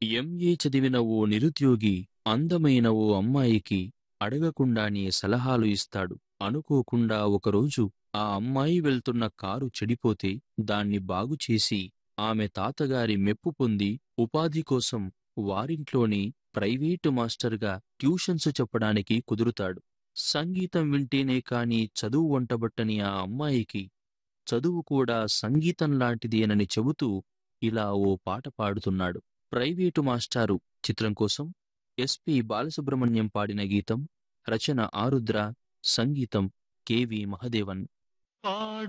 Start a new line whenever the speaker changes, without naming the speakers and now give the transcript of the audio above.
MA చదివిన ఓ నిరుద్యోగి అందమైన ఓ అమ్మాయికి అడగకుండానే సలహాలు ఇస్తాడు అనుకోకుండా ఒకరోజు ఆ అమ్మాయి వెళ్తున్న కారు చెడిపోతే దాన్ని బాగుచేసి ఆమె తాతగారి మెప్పు పొంది ఉపాధి కోసం వారింట్లోని ప్రైవేటు మాస్టర్గా ట్యూషన్స్ చెప్పడానికి కుదురుతాడు సంగీతం వింటేనే కాని చదువు వంటబట్టని ఆ అమ్మాయికి చదువు కూడా సంగీతం లాంటిదేనని చెబుతూ ఇలా ఓ పాట పాడుతున్నాడు ప్రైవేటు మాస్టారు చిత్రం కోసం ఎస్పి బాలసుబ్రహ్మణ్యం పాడిన గీతం రచన ఆరుద్ర సంగీతం కెవి మహదేవన్
పాడు